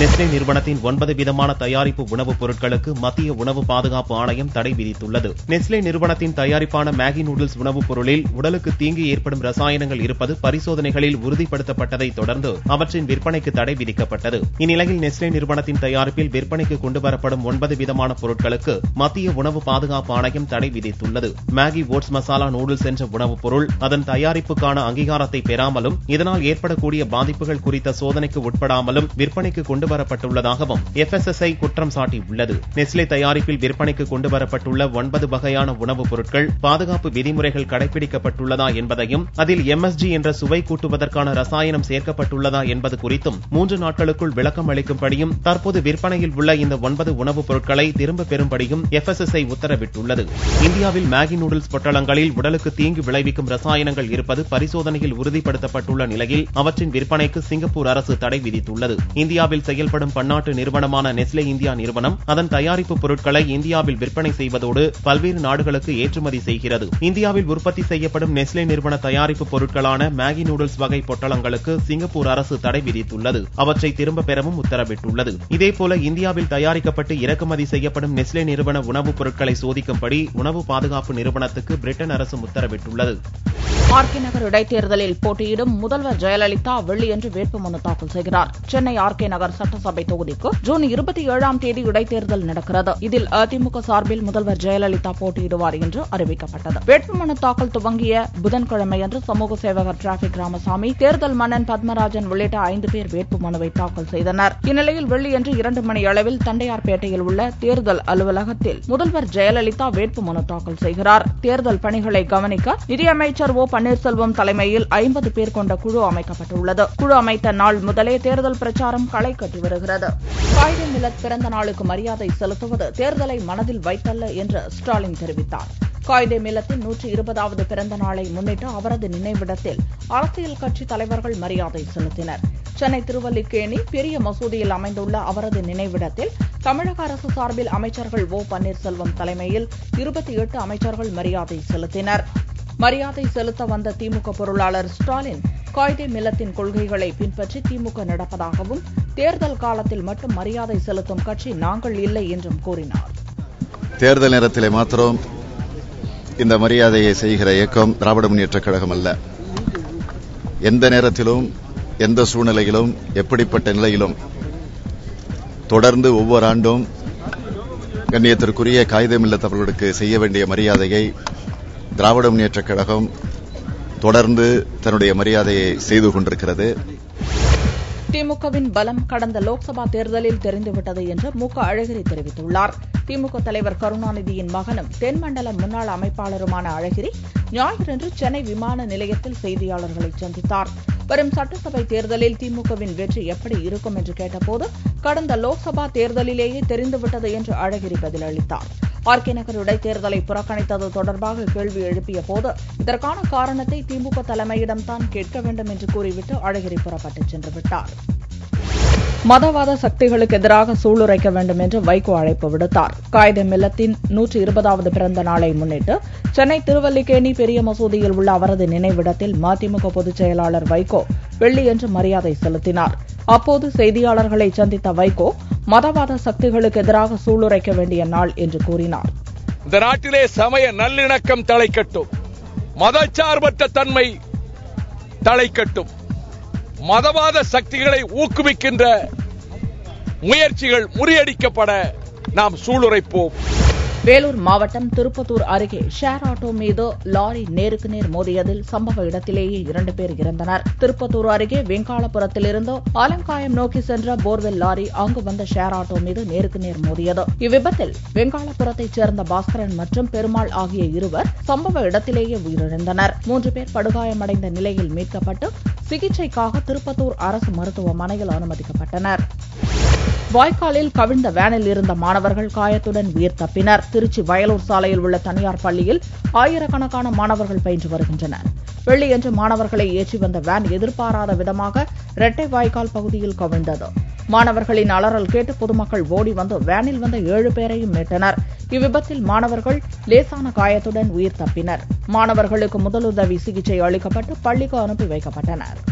Nestle நிறுவனத்தின் ஒன்பது விதமான தயாரிப்பு உணவுப் பொருட்களுக்கு மத்திய உணவு பாதுகாப்பு ஆணையம் தடை விதித்துள்ளது நெஸ்லே நிறுவனத்தின் தயாரிப்பான மேகி நூடுல்ஸ் உணவுப் பொருளில் உடலுக்கு தீங்கு ஏற்படும் ரசாயனங்கள் இருப்பது பரிசோதனைகளில் உறுதிப்படுத்தப்பட்டதை தொடர்ந்து அவற்றின் விற்பனைக்கு தடை விதிக்கப்பட்டது இந்நிலையில் நெஸ்லே நிறுவனத்தின் தயாரிப்பில் விற்பனைக்கு கொண்டுவரப்படும் ஒன்பது விதமான பொருட்களுக்கு மத்திய உணவு பாதுகாப்பு ஆணையம் தடை விதித்துள்ளது மேகி ஓட்ஸ் மசாலா நூடுல்ஸ் என்ற உணவுப் பொருள் அதன் தயாரிப்புக்கான அங்கீகாரத்தை பெறாமலும் இதனால் ஏற்படக்கூடிய பாதிப்புகள் குறித்த சோதனைக்கு உட்படாமலும் விற்பனைக்கு கொண்டுவரப்பட்டுள்ளதாகவும் எஃப்எஸ்எஸ்ஐ குற்றம் சாட்டியுள்ளது நெஸ்லே தயாரிப்பில் விற்பனைக்கு கொண்டுவரப்பட்டுள்ள ஒன்பது வகையான உணவுப் பொருட்கள் பாதுகாப்பு விதிமுறைகள் கடைபிடிக்கப்பட்டுள்ளதா என்பதையும் அதில் எம்எஸ்ஜி என்ற சுவை கூட்டுவதற்கான ரசாயனம் சேர்க்கப்பட்டுள்ளதா என்பது குறித்தும் மூன்று நாட்களுக்குள் விளக்கம் அளிக்கும்படியும் தற்போது விற்பனையில் உள்ள இந்த ஒன்பது உணவுப் பொருட்களை திரும்ப பெறும்படியும் எஃப்எஸ்எஸ்ஐ உத்தரவிட்டுள்ளது இந்தியாவில் மேகி நூடுல்ஸ் பொட்டலங்களில் உடலுக்கு தீங்கு விளைவிக்கும் ரசாயனங்கள் இருப்பது பரிசோதனையில் உறுதிப்படுத்தப்பட்டுள்ள நிலையில் அவற்றின் விற்பனைக்கு சிங்கப்பூர் அரசு தடை விதித்துள்ளது இந்தியாவில் செயல்படும் பன்னாட்டு நிறுவனமான நெஸ்லே இந்தியா நிறுவனம் அதன் தயாரிப்பு பொருட்களை இந்தியாவில் விற்பனை செய்வதோடு பல்வேறு நாடுகளுக்கு ஏற்றுமதி செய்கிறது இந்தியாவில் உற்பத்தி செய்யப்படும் நெஸ்லே நிறுவன தயாரிப்பு பொருட்களான மேகி நூடுல்ஸ் வகை பொட்டலங்களுக்கு சிங்கப்பூர் அரசு தடை விதித்துள்ளது அவற்றை திரும்ப பெறவும் உத்தரவிட்டுள்ளது இதேபோல இந்தியாவில் தயாரிக்கப்பட்டு இறக்குமதி செய்யப்படும் நெஸ்லே நிறுவன உணவுப் பொருட்களை சோதிக்கும்படி உணவு பாதுகாப்பு நிறுவனத்துக்கு பிரிட்டன் அரசு உத்தரவிட்டுள்ளது ஆர்கே நகர் இடைத்தேர்தலில் போட்டியிடும் முதல்வர் ஜெயலலிதா வெள்ளியன்று வேட்புமனு தாக்கல் செய்கிறார் சென்னை ஆர்கே நகர் சட்டசபை தொகுதிக்கு ஜூன் இருபத்தி ஏழாம் தேதி இடைத்தேர்தல் நடக்கிறது இதில் அதிமுக சார்பில் முதல்வர் ஜெயலலிதா போட்டியிடுவார் என்று அறிவிக்கப்பட்டது வேட்புமனு தாக்கல் துவங்கிய புதன்கிழமையன்று சமூக சேவகர் டிராபிக் ராமசாமி தேர்தல் மன்னன் பத்மராஜன் உள்ளிட்ட ஐந்து பேர் வேட்புமனுவை தாக்கல் செய்தனர் இந்நிலையில் வெள்ளியன்று இரண்டு மணி அளவில் தண்டையார்பேட்டையில் உள்ள தேர்தல் அலுவலகத்தில் முதல்வர் ஜெயலலிதா வேட்புமனு தாக்கல் செய்கிறார் தேர்தல் பணிகளை கவனிக்க நிதியமைச்சர் ஓ பன்னீர்செல்வம் தலைமையில் ஐம்பது பேர் கொண்ட குழு அமைக்கப்பட்டுள்ளது குழு அமைத்த நாள் முதலே தேர்தல் பிரச்சாரம் களை கட்டி வருகிறது காயிதே மில்லத் பிறந்த நாளுக்கு மரியாதை செலுத்துவது தேர்தலை மனதில் வைத்தல்ல என்று ஸ்டாலின் தெரிவித்தார் காயிதே மில்லத்தின் நூற்றி இருபதாவது பிறந்த நாளை முன்னிட்டு அவரது நினைவிடத்தில் அரசியல் கட்சி தலைவர்கள் மரியாதை செலுத்தினர் சென்னை திருவல்லிக்கேணி பெரிய மசூதியில் அமைந்துள்ள அவரது நினைவிடத்தில் தமிழக அரசு சார்பில் அமைச்சர்கள் ஓ பன்னீர்செல்வம் தலைமையில் இருபத்தி எட்டு அமைச்சர்கள் மரியாதை செலுத்தினர் மரியாதை செலுத்த வந்த திமுக பொருளாளர் ஸ்டாலின் காய்தே மில்லத்தின் கொள்கைகளை பின்பற்றி திமுக நடப்பதாகவும் தேர்தல் காலத்தில் மட்டும் மரியாதை செலுத்தும் கட்சி நாங்கள் இல்லை என்றும் கூறினார் தேர்தல் நேரத்திலே மாத்திரம் இந்த மரியாதையை செய்கிற இயக்கம் திராவிட முன்னேற்றக் கழகம் அல்ல எந்த நேரத்திலும் எந்த சூழ்நிலையிலும் எப்படிப்பட்ட நிலையிலும் தொடர்ந்து ஒவ்வொரு ஆண்டும் கண்ணியத்திற்குரிய காகிதமில்லத் அவர்களுக்கு செய்ய வேண்டிய மரியாதையை திராவிட முன்னேற்றக் கழகம் தொடர்ந்து தன்னுடைய மரியாதையை செய்து கொண்டிருக்கிறது திமுகவின் பலம் கடந்த லோக்சபா தேர்தலில் தெரிந்துவிட்டது என்று மு க அழகிரி தெரிவித்துள்ளார் திமுக தலைவர் கருணாநிதியின் மகனும் தென்மண்டல முன்னாள் அமைப்பாளருமான அழகிரி ஞாயிறன்று சென்னை விமான நிலையத்தில் செய்தியாளர்களை சந்தித்தார் வரும் சட்டசபை தேர்தலில் திமுகவின் வெற்றி எப்படி இருக்கும் என்று கேட்டபோது கடந்த லோக்சபா தேர்தலிலேயே தெரிந்துவிட்டது என்று அழகிரி பதிலளித்தார் ஆர்கே நகர் இடைத்தேர்தலை புறக்கணித்தது தொடர்பாக கேள்வி எழுப்பிய போது இதற்கான காரணத்தை திமுக தலைமையிடம்தான் கேட்க வேண்டும் என்று கூறிவிட்டு அழகிரி புறப்பட்டுச் சென்று விட்டார் மதவாத சக்திகளுக்கு எதிராக சூளுரைக்க வேண்டும் என்று வைகோ அழைப்பு விடுத்தார் காயிதே மில்லத்தின் நூற்றி இருபதாவது பிறந்த நாளை முன்னிட்டு சென்னை திருவல்லிக்கேணி பெரிய மசூதியில் உள்ள அவரது நினைவிடத்தில் மதிமுக பொதுச் செயலாளர் வைகோ வெள்ளியன்று மரியாதை செலுத்தினார் அப்போது செய்தியாளர்களை சந்தித்த வைகோ மதவாத சக்திகளுக்கு எதிராக சூளுரைக்க வேண்டிய நாள் என்று கூறினார் இந்த நாட்டிலே சமய நல்லிணக்கம் தலைக்கட்டும் மதச்சார்பற்ற தன்மை தலைக்கட்டும் மதவாத சக்திகளை ஊக்குவிக்கின்ற முயற்சிகள் முறியடிக்கப்பட நாம் சூளுரைப்போம் வேலூர் மாவட்டம் திருப்பத்தூர் அருகே ஷேர் ஆட்டோ மீது லாரி நேருக்கு நேர் மோதியதில் சம்பவ இடத்திலேயே இரண்டு பேர் இறந்தனர் திருப்பத்தூர் அருகே வெங்காளபுரத்திலிருந்து ஆலங்காயம் நோக்கி சென்ற போர்வெல் லாரி அங்கு வந்த ஷேர் ஆட்டோ மீது நேருக்கு நேர் மோதியது இவ்விபத்தில் வெங்காளபுரத்தைச் சேர்ந்த பாஸ்கரன் மற்றும் பெருமாள் ஆகிய இருவர் சம்பவ இடத்திலேயே உயிரிழந்தனர் மூன்று பேர் படுகாயமடைந்த நிலையில் மீட்கப்பட்டு சிகிச்சைக்காக திருப்பத்தூர் அரசு மருத்துவமனையில் அனுமதிக்கப்பட்டனர் வாய்க்காலில் கவிழ்ந்த வேனில் இருந்த மாணவர்கள் காயத்துடன் உயிர் தப்பினர் திருச்சி வயலூர் சாலையில் உள்ள தனியார் பள்ளியில் ஆயிரக்கணக்கான மாணவர்கள் பயின்று வருகின்றனர் வெள்ளியன்று மாணவர்களை ஏற்றி வந்த வேன் எதிர்பாராத விதமாக இரட்டை வாய்க்கால் பகுதியில் கவிழ்ந்தது மாணவர்களின் அலறல் கேட்டு பொதுமக்கள் ஓடி வந்து வேனில் வந்த ஏழு பேரையும் மீட்டனர் இவ்விபத்தில் மாணவர்கள் லேசான காயத்துடன் உயிர் தப்பினர் மாணவர்களுக்கு முதலுதவி சிகிச்சை அளிக்கப்பட்டு பள்ளிக்கு அனுப்பி வைக்கப்பட்டனர்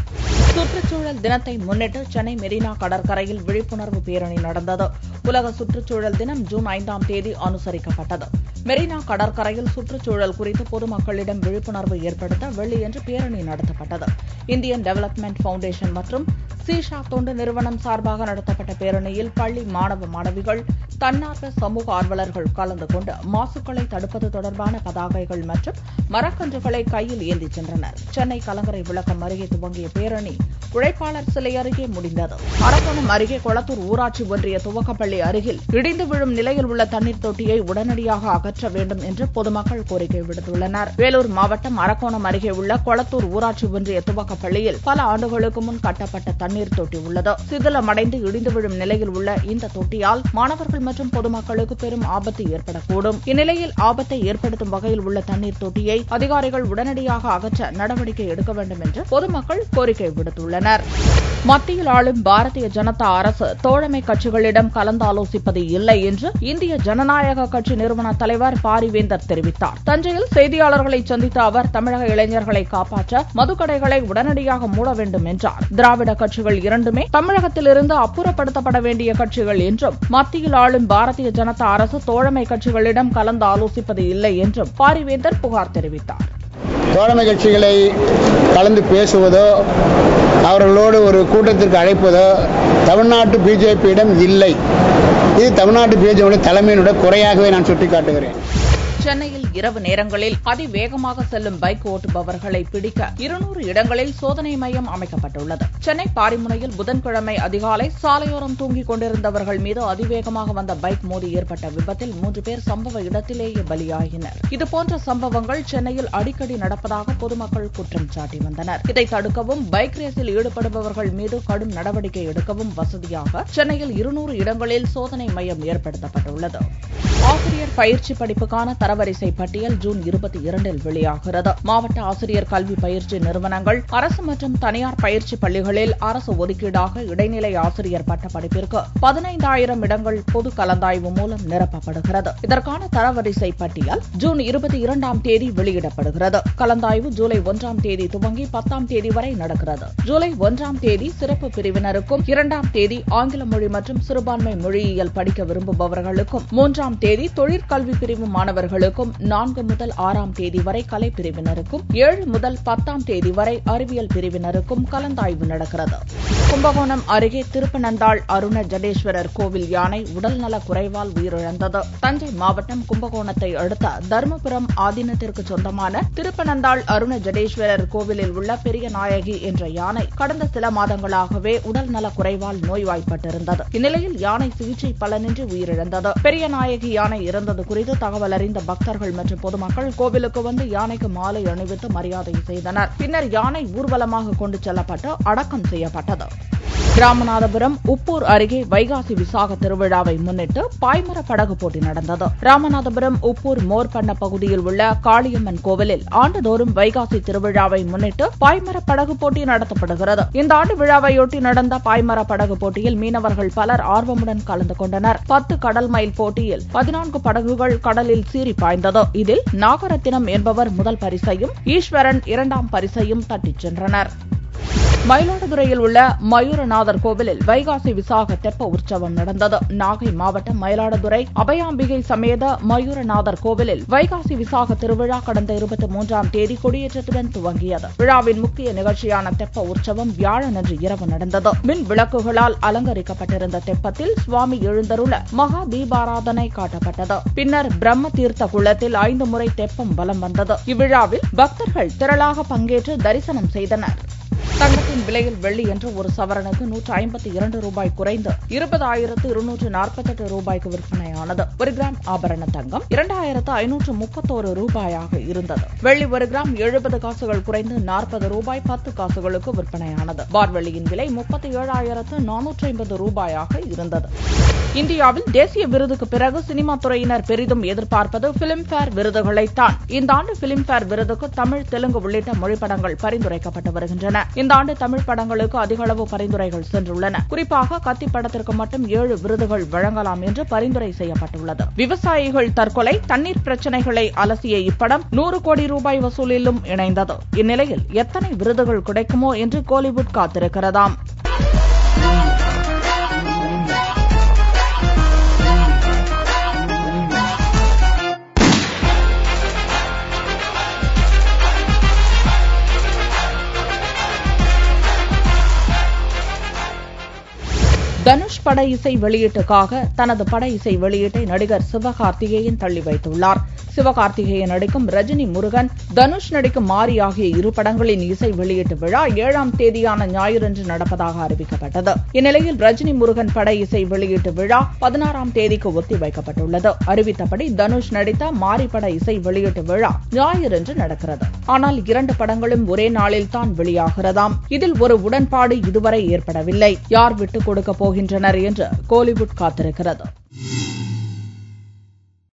சுற்றுச்சூழல் தினத்தை முன்னிட்டு சென்னை மெரினா கடற்கரையில் விழிப்புணர்வு பேரணி நடந்தது உலக சுற்றுச்சூழல் தினம் ஜூன் ஐந்தாம் தேதி அனுசரிக்கப்பட்டது மெரினா கடற்கரையில் சுற்றுச்சூழல் குறித்து பொதுமக்களிடம் விழிப்புணர்வு ஏற்படுத்த வெள்ளியன்று பேரணி நடத்தப்பட்டது இந்தியன் டெவலப்மெண்ட் பவுண்டேஷன் மற்றும் சீஷா தொண்டு நிறுவனம் சார்பாக நடத்தப்பட்ட பேரணியில் பள்ளி மாணவ மாணவிகள் தன்னார்வ சமூக ஆர்வலர்கள் கலந்து கொண்டு மாசுக்களை தடுப்பது தொடர்பான பதாகைகள் மற்றும் மரக்கன்றுகளை கையில் ஏந்திச் சென்றனர் சென்னை கலங்கரை விளக்கம் அருகே துவங்கிய பேரணி உழைப்பாளர் சிலை அருகே முடிந்தது அரக்கோணம் அருகே கொளத்தூர் ஊராட்சி ஒன்றிய துவக்கப்பள்ளி அருகில் இடிந்து விழும் நிலையில் உள்ள தண்ணீர் தொட்டியை உடனடியாக அகற்ற வேண்டும் என்று பொதுமக்கள் கோரிக்கை விடுத்துள்ளனர் வேலூர் மாவட்டம் அரக்கோணம் அருகே உள்ள கொளத்தூர் ஊராட்சி ஒன்றிய துவக்கப்பள்ளியில் பல ஆண்டுகளுக்கு முன் கட்டப்பட்ட தண்ணீர் தொட்டி உள்ளது சிதிலமடைந்து இடிந்து விழும் நிலையில் உள்ள இந்த தொட்டியால் மாணவர்கள் மற்றும் பொதுமக்களுக்கு பெரும் ஆபத்து ஏற்படக்கூடும் இந்நிலையில் ஆபத்தை ஏற்படுத்தும் வகையில் உள்ள தண்ணீர் தொட்டியை அதிகாரிகள் உடனடியாக அகற்ற நடவடிக்கை எடுக்க வேண்டும் என்று பொதுமக்கள் கோரிக்கை விடுத்துள்ளனர் மத்தியில் ஆளும் பாரதிய ஜனதா அரசு தோழமை கட்சிகளிடம் கலந்தாலோசிப்பது இல்லை என்று இந்திய ஜனநாயக கட்சி நிறுவன தலைவர் பாரிவேந்தர் தெரிவித்தார் தஞ்சையில் செய்தியாளர்களை சந்தித்த அவர் தமிழக இளைஞர்களை காப்பாற்ற மதுக்கடைகளை உடனடியாக மூட வேண்டும் என்றார் திராவிட கட்சிகள் இரண்டுமே தமிழகத்திலிருந்து அப்புறப்படுத்தப்பட வேண்டிய கட்சிகள் என்றும் மத்தியில் ஆளும் பாரதிய ஜனதா அரசு தோழமை கட்சிகளிடம் கலந்து ஆலோசிப்பது இல்லை என்றும் பாரிவேந்தர் புகார் தெரிவித்தார் தோழமை கட்சிகளை கலந்து பேசுவதோ அவர்களோடு ஒரு கூட்டத்திற்கு அழைப்பதோ தமிழ்நாட்டு பிஜேபியிடம் இல்லை இது தமிழ்நாட்டு பிஜேபியுடைய தலைமையினுடைய குறையாகவே நான் சுட்டிக்காட்டுகிறேன் சென்னையில் இரவு நேரங்களில் அதிவேகமாக செல்லும் பைக் ஓட்டுபவர்களை பிடிக்க இருநூறு இடங்களில் சோதனை மையம் அமைக்கப்பட்டுள்ளது சென்னை பாரிமுனையில் புதன்கிழமை அதிகாலை சாலையோரம் தூங்கிக் கொண்டிருந்தவர்கள் மீது அதிவேகமாக வந்த பைக் மோதி ஏற்பட்ட விபத்தில் மூன்று பேர் சம்பவ இடத்திலேயே பலியாகினர் இதுபோன்ற சம்பவங்கள் சென்னையில் அடிக்கடி நடப்பதாக பொதுமக்கள் குற்றம் சாட்டி வந்தனர் இதை தடுக்கவும் பைக் ரேஸில் ஈடுபடுபவர்கள் மீது கடும் நடவடிக்கை எடுக்கவும் வசதியாக சென்னையில் இருநூறு இடங்களில் சோதனை மையம் ஏற்படுத்தப்பட்டுள்ளது ஆசிரியர் பயிற்சி படிப்புக்கான தரவரிசை பட்டியல் ஜூன் இருபத்தி இரண்டில் வெளியாகிறது மாவட்ட ஆசிரியர் கல்வி பயிற்சி நிறுவனங்கள் அரசு மற்றும் தனியார் பயிற்சி பள்ளிகளில் அரசு ஒதுக்கீடாக இடைநிலை ஆசிரியர் பட்டப்படிப்பிற்கு பதினைந்தாயிரம் இடங்கள் பொது கலந்தாய்வு மூலம் நிரப்பப்படுகிறது இதற்கான தரவரிசை பட்டியல் ஜூன் இருபத்தி இரண்டாம் தேதி வெளியிடப்படுகிறது கலந்தாய்வு ஜூலை ஒன்றாம் தேதி துவங்கி பத்தாம் தேதி வரை நடக்கிறது ஜூலை ஒன்றாம் தேதி சிறப்பு பிரிவினருக்கும் இரண்டாம் தேதி ஆங்கில மொழி மற்றும் சிறுபான்மை மொழியியல் படிக்க விரும்புபவர்களுக்கும் மூன்றாம் தேதி தொழிற்கல்வி பிரிவு மாணவர்களுக்கும் நான்கு முதல் ஆறாம் தேதி வரை கலை பிரிவினருக்கும் ஏழு முதல் பத்தாம் தேதி வரை அறிவியல் பிரிவினருக்கும் கலந்தாய்வு நடக்கிறது கும்பகோணம் அருகே திருப்பனந்தாள் அருண ஜடேஸ்வரர் கோவில் யானை உடல்நல குறைவால் உயிரிழந்தது தஞ்சை மாவட்டம் கும்பகோணத்தை அடுத்த தருமபுரம் ஆதீனத்திற்கு சொந்தமான திருப்பனந்தாள் அருண ஜடேஸ்வரர் கோவிலில் உள்ள பெரிய நாயகி என்ற யானை கடந்த சில மாதங்களாகவே உடல்நல குறைவால் நோய்வாய்ப்பட்டிருந்தது இந்நிலையில் யானை சிகிச்சை பலனின்றி உயிரிழந்தது பெரிய நாயகி யானை இறந்தது குறித்து தகவல் அறிந்த பக்தர்கள் மற்றும் பொதுமக்கள் கோவிலுக்கு வந்து யானைக்கு மாலை அணிவித்து மரியாதை செய்தனர் பின்னர் யானை ஊர்வலமாக கொண்டு செல்லப்பட்டு அடக்கம் செய்யப்பட்டது ராமநாதபுரம் உப்பூர் அருகே வைகாசி விசாக திருவிழாவை முன்னிட்டு பாய்மர படகு போட்டி நடந்தது ராமநாதபுரம் உப்பூர் மோர்பண்ண பகுதியில் உள்ள காளியம்மன் கோவிலில் ஆண்டுதோறும் வைகாசி திருவிழாவை முன்னிட்டு பாய்மர படகு போட்டி நடத்தப்படுகிறது இந்த ஆண்டு விழாவையொட்டி நடந்த பாய்மர படகு போட்டியில் மீனவர்கள் பலர் ஆர்வமுடன் கலந்து கொண்டனர் பத்து கடல் மைல் போட்டியில் பதினான்கு படகுகள் கடலில் சீறி பாய்ந்தது இதில் நாகரத்தினம் என்பவர் முதல் பரிசையும் ஈஸ்வரன் இரண்டாம் பரிசையும் தட்டிச் சென்றனர் மயிலாடுதுறையில் உள்ள மயூரநாதர் கோவிலில் வைகாசி விசாக தெப்ப உற்சவம் நடந்தது நாகை மாவட்டம் மயிலாடுதுறை அபயாம்பிகை சமேத மயூரநாதர் கோவிலில் வைகாசி விசாக திருவிழா கடந்த இருபத்தி மூன்றாம் தேதி கொடியேற்றத்துடன் துவங்கியது விழாவின் முக்கிய நிகழ்ச்சியான தெப்ப உற்சவம் வியாழனன்று இரவு நடந்தது மின் விளக்குகளால் அலங்கரிக்கப்பட்டிருந்த தெப்பத்தில் சுவாமி எழுந்தருள மகா தீபாராதனை காட்டப்பட்டது பின்னர் பிரம்ம தீர்த்த குளத்தில் ஐந்து முறை தெப்பம் வலம் வந்தது இவ்விழாவில் பக்தர்கள் திரளாக பங்கேற்று தரிசனம் செய்தனர் தங்கத்தின் விலையில் வெள்ளி என்று ஒரு சவரனுக்கு நூற்று ஐம்பத்தி இரண்டு ரூபாய் குறைந்து இருபதாயிரத்து இருநூற்று நாற்பத்தெட்டு ரூபாய்க்கு விற்பனையானது ஒரு கிராம் ஆபரண தங்கம் இரண்டாயிரத்து ஐநூற்று முப்பத்தோரு ரூபாயாக இருந்தது வெள்ளி ஒரு கிராம் எழுபது காசுகள் குறைந்து நாற்பது ரூபாய் பத்து காசுகளுக்கு விற்பனையானது பார்வெள்ளியின் விலை முப்பத்தி ஏழாயிரத்து நானூற்றி ஐம்பது ரூபாயாக இருந்தது இந்தியாவில் தேசிய விருதுக்கு பிறகு சினிமா துறையினர் பெரிதும் எதிர்பார்ப்பது பிலிம்பேர் விருதுகளைத்தான் இந்த ஆண்டு பிலிம்பேர் விருதுக்கு தமிழ் தெலுங்கு உள்ளிட்ட மொழிப்படங்கள் பரிந்துரைக்கப்பட்டு வருகின்றன இந்த இந்த ஆண்டு தமிழ் படங்களுக்கு அதிகளவு பரிந்துரைகள் சென்றுள்ளன குறிப்பாக கத்தி படத்திற்கு மட்டும் ஏழு விருதுகள் வழங்கலாம் என்று பரிந்துரை செய்யப்பட்டுள்ளது விவசாயிகள் தற்கொலை தண்ணீர் பிரச்சினைகளை அலசிய இப்படம் நூறு கோடி ரூபாய் வசூலிலும் இணைந்தது இந்நிலையில் எத்தனை விருதுகள் கிடைக்குமோ என்று கோலிவுட் காத்திருக்கிறதாம் தனுஷ் பட இசை வெளியீட்டுக்காக தனது பட இசை வெளியீட்டை நடிகர் சிவகார்த்திகேயன் தள்ளி வைத்துள்ளார் சிவகார்த்திகேயன் நடிக்கும் ரஜினி முருகன் தனுஷ் நடிக்கும் மாரி ஆகிய இரு படங்களின் இசை வெளியீட்டு விழா ஏழாம் தேதியான ஞாயிறன்று நடப்பதாக அறிவிக்கப்பட்டது இந்நிலையில் ரஜினி முருகன் பட இசை வெளியீட்டு விழா பதினாறாம் தேதிக்கு ஒத்திவைக்கப்பட்டுள்ளது அறிவித்தபடி தனுஷ் நடித்த மாரி பட இசை வெளியீட்டு விழா ஞாயிறன்று நடக்கிறது ஆனால் இரண்டு படங்களும் ஒரே நாளில் தான் வெளியாகிறதாம் இதில் ஒரு உடன்பாடு இதுவரை ஏற்படவில்லை யார் விட்டுக் கொடுக்கப் போகின்றனர் என்று கோலிவுட் காத்திருக்கிறது